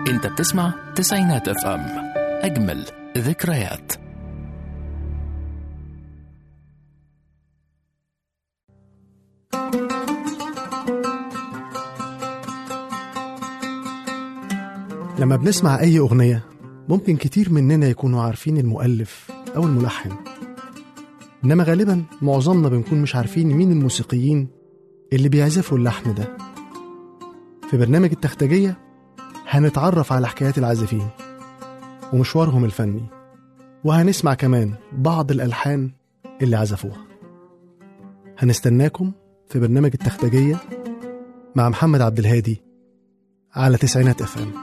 انت بتسمع تسعينات اف ام اجمل ذكريات لما بنسمع أي أغنية ممكن كتير مننا يكونوا عارفين المؤلف أو الملحن إنما غالبا معظمنا بنكون مش عارفين مين الموسيقيين اللي بيعزفوا اللحن ده في برنامج التختجية هنتعرف على حكايات العازفين ومشوارهم الفني وهنسمع كمان بعض الألحان اللي عزفوها هنستناكم في برنامج التختجية مع محمد عبد الهادي على تسعينات اف ام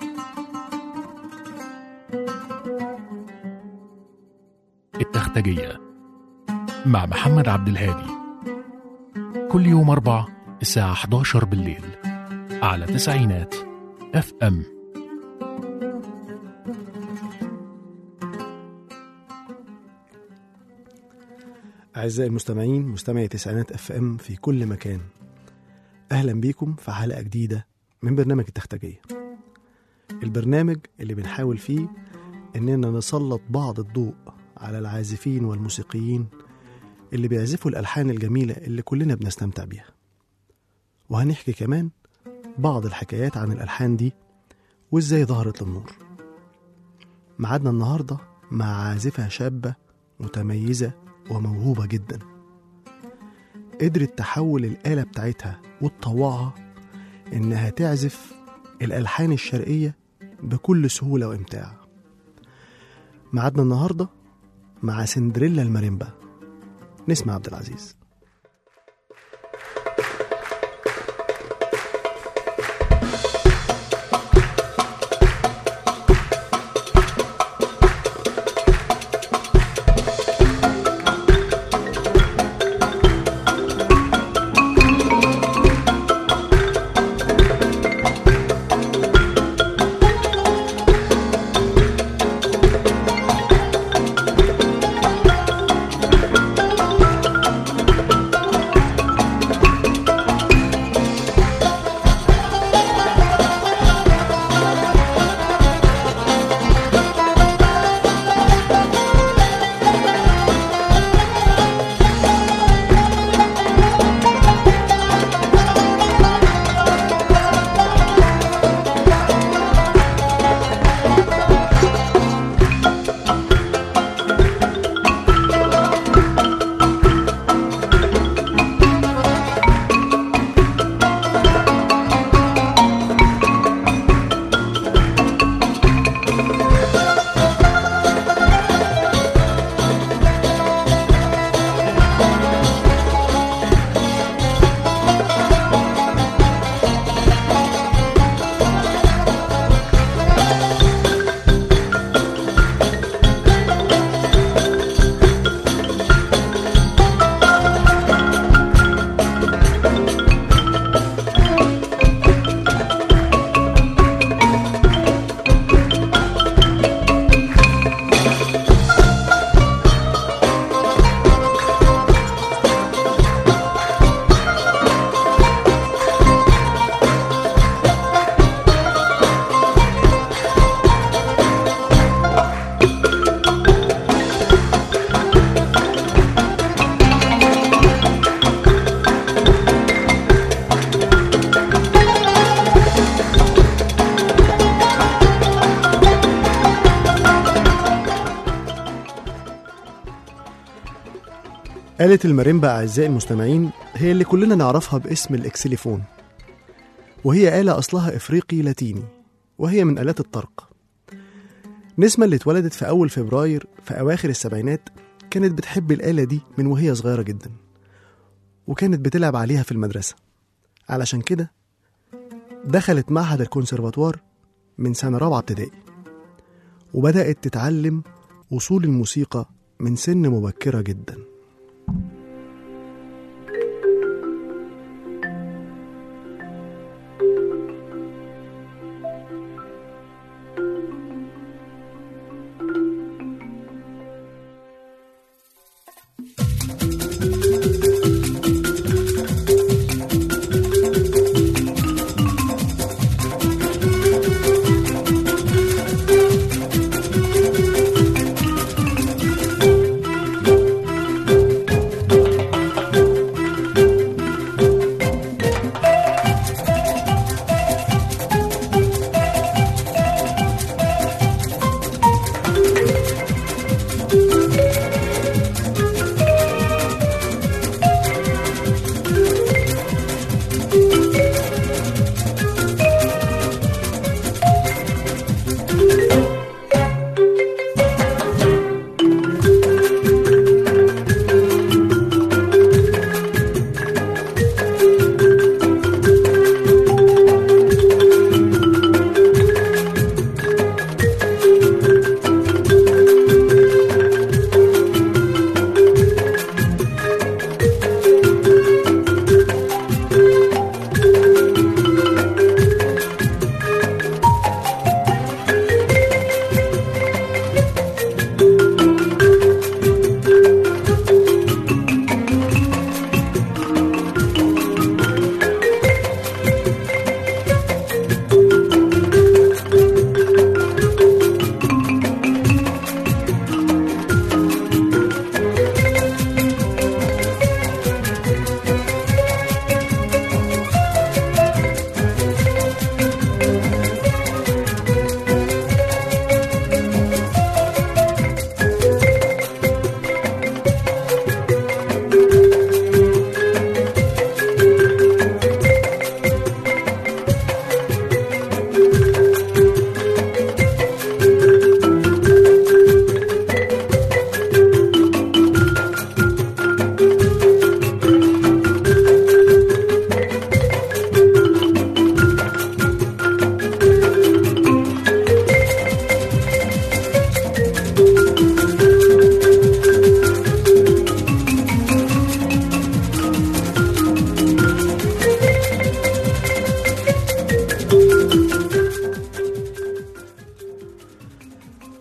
التختجية مع محمد عبد الهادي كل يوم أربع الساعة 11 بالليل على تسعينات اف ام أعزائي المستمعين مستمعي تسعينات اف ام في كل مكان أهلا بيكم في حلقة جديدة من برنامج التختجية البرنامج اللي بنحاول فيه إننا نسلط بعض الضوء على العازفين والموسيقيين اللي بيعزفوا الألحان الجميلة اللي كلنا بنستمتع بيها وهنحكي كمان بعض الحكايات عن الألحان دي وإزاي ظهرت للنور معادنا النهاردة مع عازفة شابة متميزة وموهوبة جدا قدرت تحول الآلة بتاعتها وتطوعها إنها تعزف الألحان الشرقية بكل سهولة وإمتاع معادنا النهاردة مع سندريلا الماريمبا نسمع عبد العزيز آلة الماريمبا أعزائي المستمعين هي اللي كلنا نعرفها باسم الإكسليفون وهي آلة أصلها إفريقي لاتيني وهي من آلات الطرق نسمة اللي اتولدت في أول فبراير في أواخر السبعينات كانت بتحب الآلة دي من وهي صغيرة جدا وكانت بتلعب عليها في المدرسة علشان كده دخلت معهد الكونسرفاتوار من سنة رابعة ابتدائي وبدأت تتعلم أصول الموسيقى من سن مبكرة جدا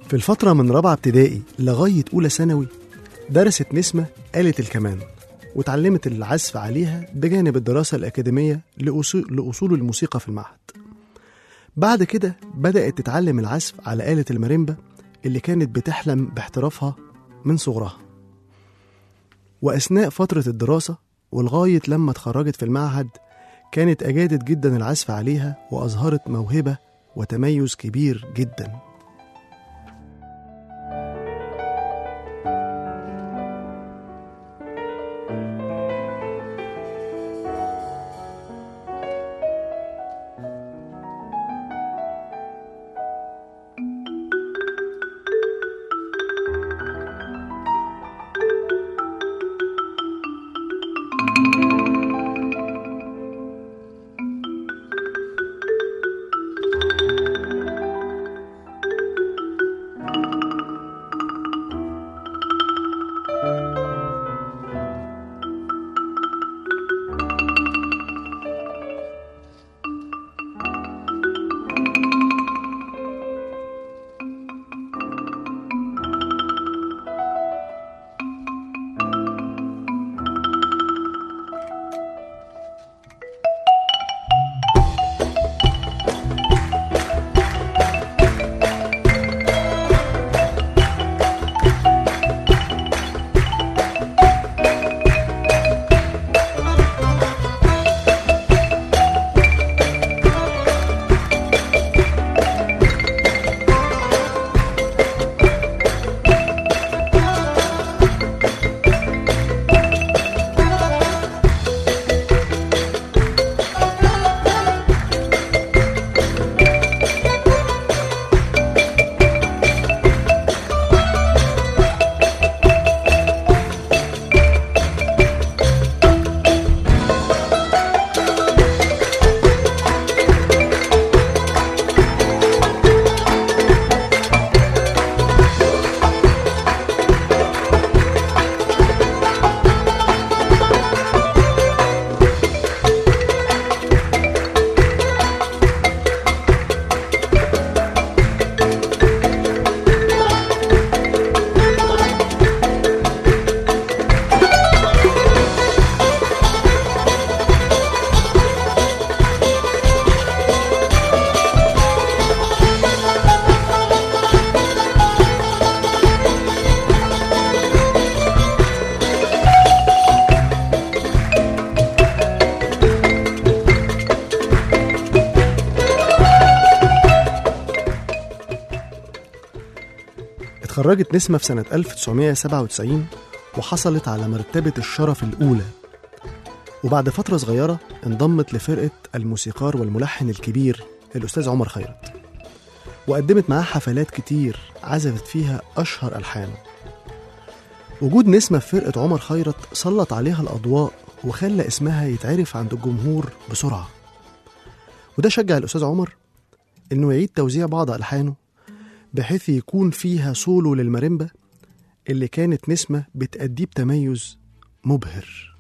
في الفترة من رابعة ابتدائي لغاية أولى ثانوي درست نسمة آلة الكمان وتعلمت العزف عليها بجانب الدراسة الأكاديمية لأصول, لأصول الموسيقى في المعهد بعد كده بدأت تتعلم العزف على آلة الماريمبا اللي كانت بتحلم باحترافها من صغرها وأثناء فترة الدراسة ولغاية لما اتخرجت في المعهد كانت أجادت جدا العزف عليها وأظهرت موهبة وتميز كبير جدا اتخرجت نسمة في سنة 1997 وحصلت على مرتبة الشرف الأولى وبعد فترة صغيرة انضمت لفرقة الموسيقار والملحن الكبير الأستاذ عمر خيرت وقدمت معاه حفلات كتير عزفت فيها أشهر ألحانه وجود نسمة في فرقة عمر خيرت سلط عليها الأضواء وخلى اسمها يتعرف عند الجمهور بسرعة وده شجع الأستاذ عمر إنه يعيد توزيع بعض ألحانه بحيث يكون فيها سولو للماريمبا اللي كانت نسمة بتأديه بتميز مبهر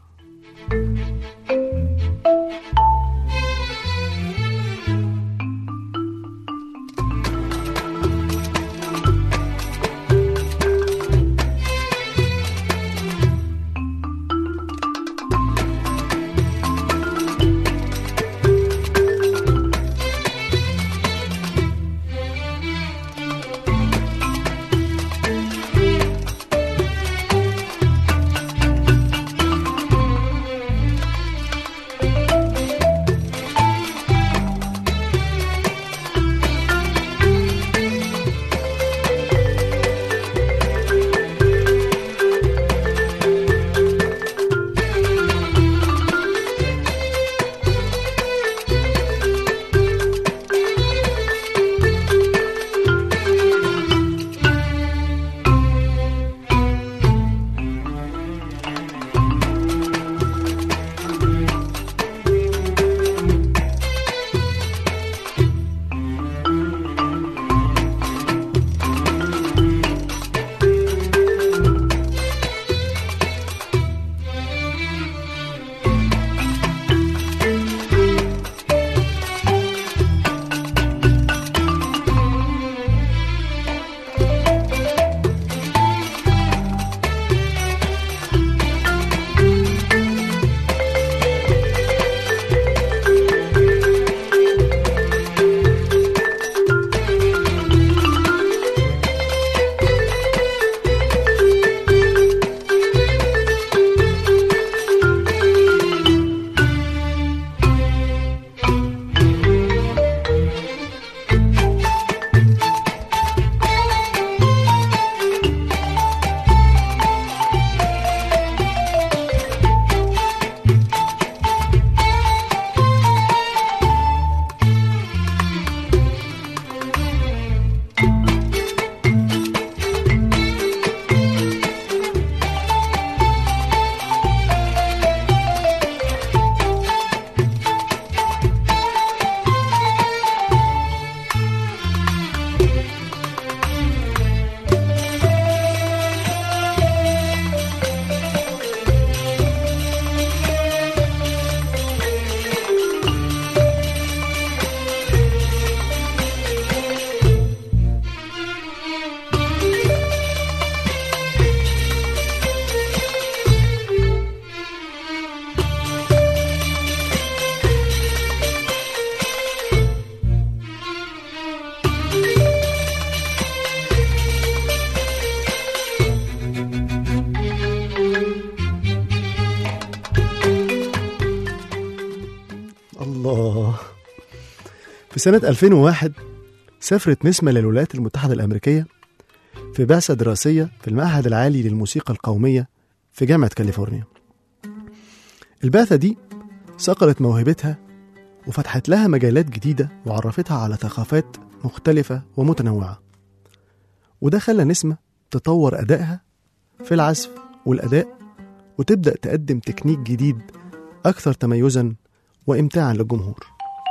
الله في سنة 2001 سافرت نسمة للولايات المتحدة الأمريكية في بعثة دراسية في المعهد العالي للموسيقى القومية في جامعة كاليفورنيا البعثة دي صقلت موهبتها وفتحت لها مجالات جديدة وعرفتها على ثقافات مختلفة ومتنوعة وده خلى نسمة تطور أدائها في العزف والأداء وتبدأ تقدم تكنيك جديد أكثر تميزا وإمتاعا للجمهور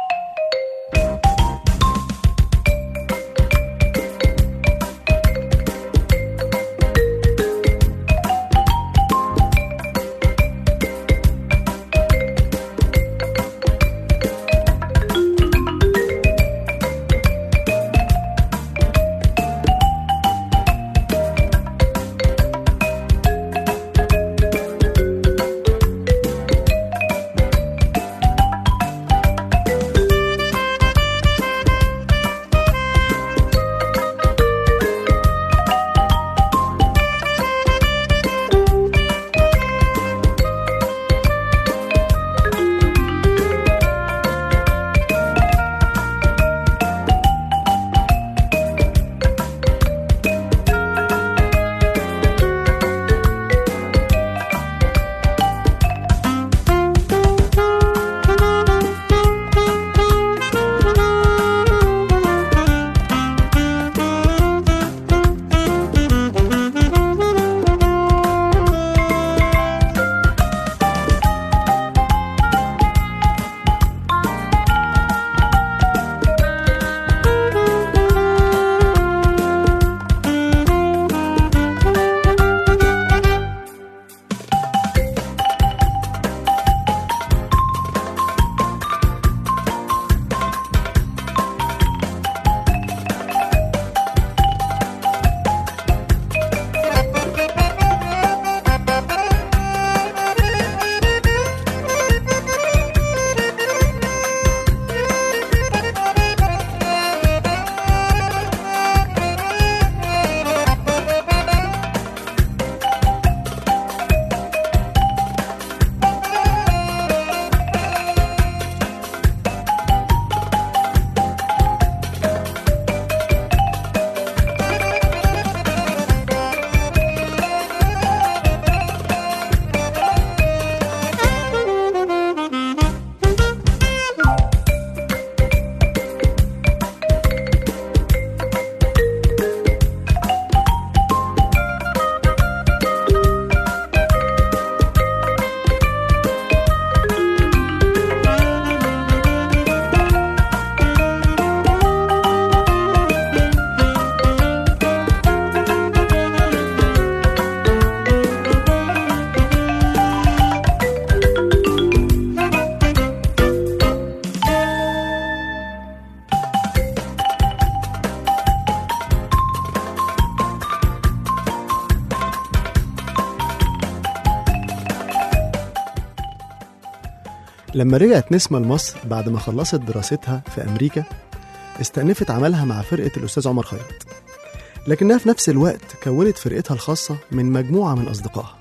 لما رجعت نسمة لمصر بعد ما خلصت دراستها في أمريكا استأنفت عملها مع فرقة الأستاذ عمر خيرت لكنها في نفس الوقت كونت فرقتها الخاصة من مجموعة من أصدقائها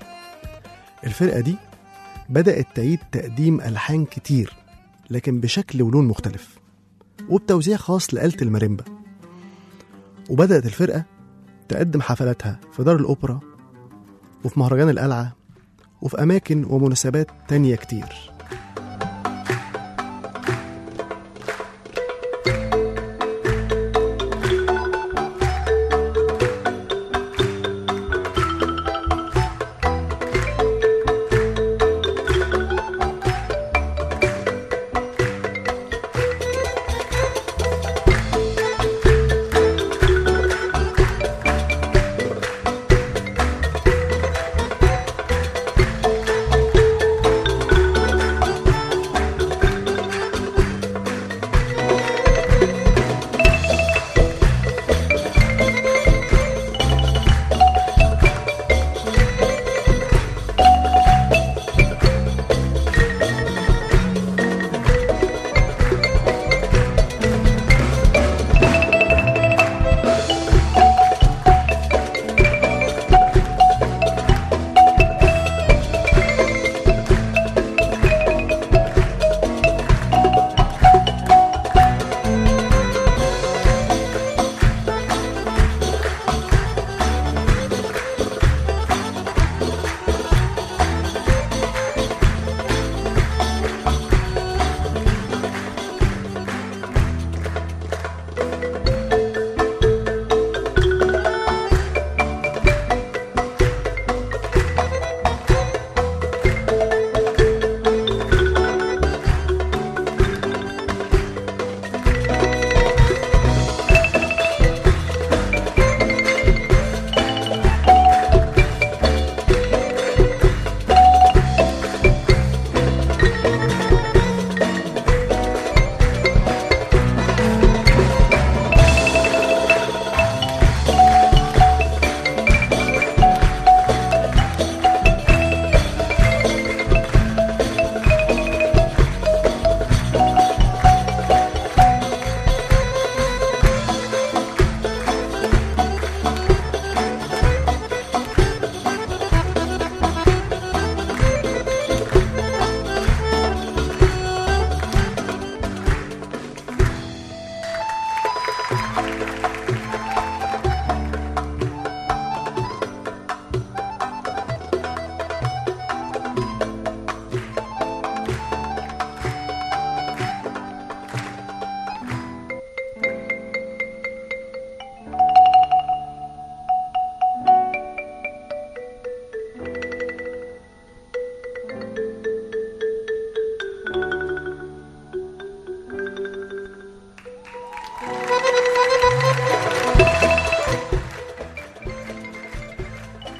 الفرقة دي بدأت تعيد تقديم ألحان كتير لكن بشكل ولون مختلف وبتوزيع خاص لآلة الماريمبا وبدأت الفرقة تقدم حفلاتها في دار الأوبرا وفي مهرجان القلعة وفي أماكن ومناسبات تانية كتير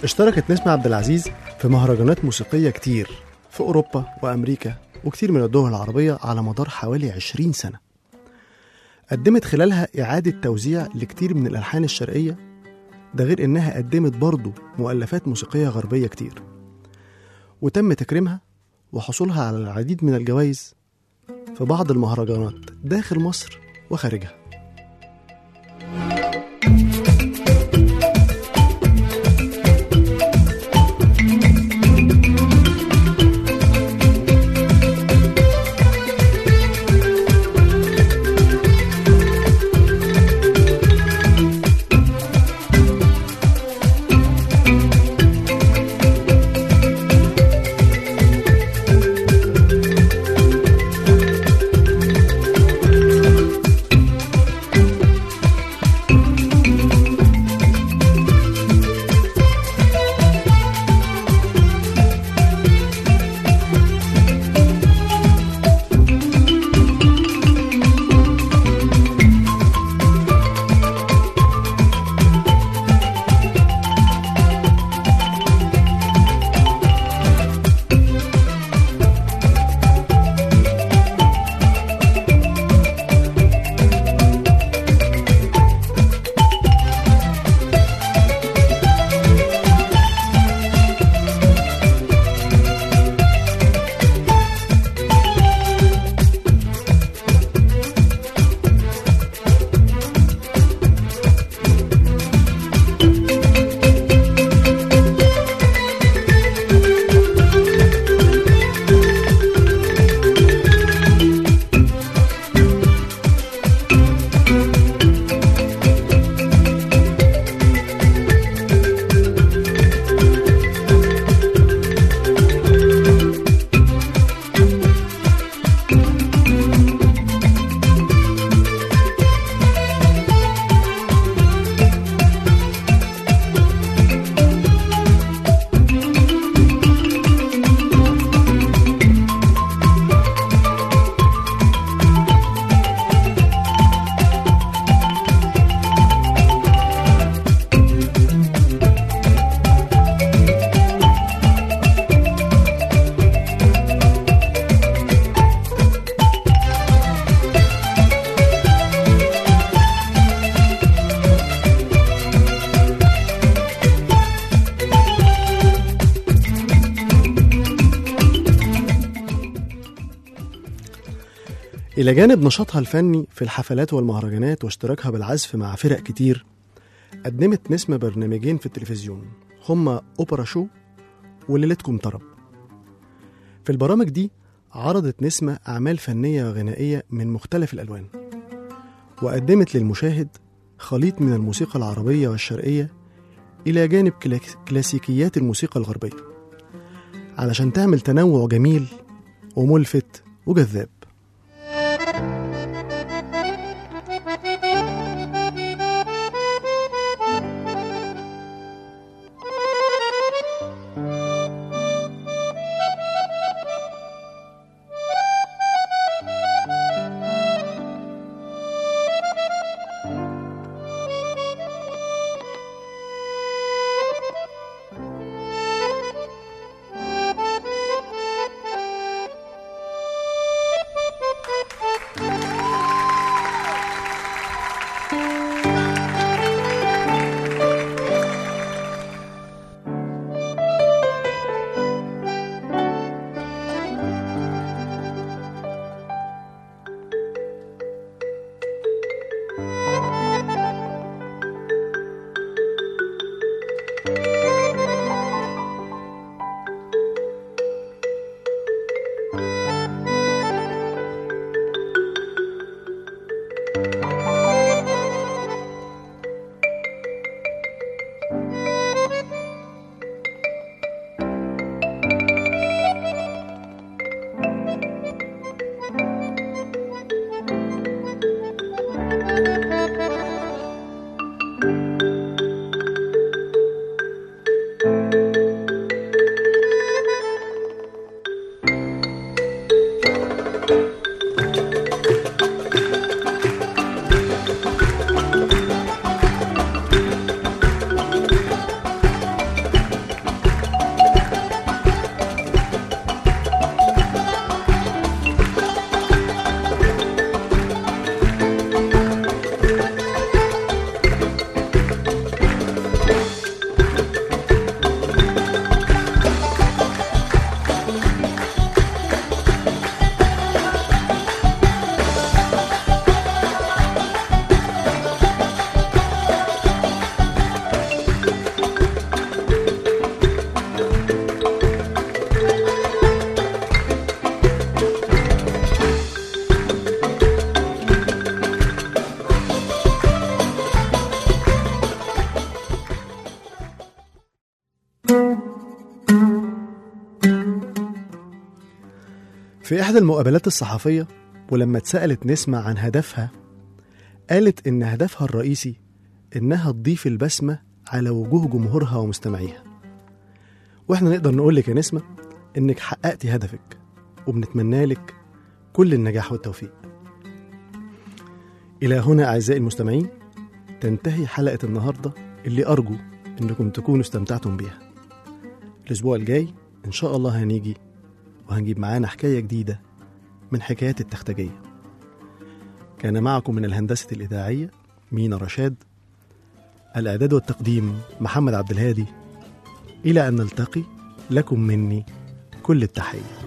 اشتركت نسمة عبد العزيز في مهرجانات موسيقية كتير في أوروبا وأمريكا وكتير من الدول العربية على مدار حوالي 20 سنة قدمت خلالها إعادة توزيع لكتير من الألحان الشرقية ده غير إنها قدمت برضه مؤلفات موسيقية غربية كتير وتم تكريمها وحصولها على العديد من الجوائز في بعض المهرجانات داخل مصر وخارجها إلى جانب نشاطها الفني في الحفلات والمهرجانات واشتراكها بالعزف مع فرق كتير قدمت نسمة برنامجين في التلفزيون هما أوبرا شو وليلتكم طرب في البرامج دي عرضت نسمة أعمال فنية وغنائية من مختلف الألوان وقدمت للمشاهد خليط من الموسيقى العربية والشرقية إلى جانب كلا- كلاسيكيات الموسيقى الغربية علشان تعمل تنوع جميل وملفت وجذاب في إحدى المقابلات الصحفية ولما اتسألت نسمة عن هدفها قالت إن هدفها الرئيسي إنها تضيف البسمة على وجوه جمهورها ومستمعيها وإحنا نقدر نقول لك يا نسمة إنك حققتي هدفك وبنتمنى لك كل النجاح والتوفيق إلى هنا أعزائي المستمعين تنتهي حلقة النهاردة اللي أرجو إنكم تكونوا استمتعتم بيها الأسبوع الجاي إن شاء الله هنيجي وهنجيب معانا حكاية جديدة من حكايات التختجية كان معكم من الهندسة الإذاعية مينا رشاد الإعداد والتقديم محمد عبد الهادي إلى أن نلتقي لكم مني كل التحية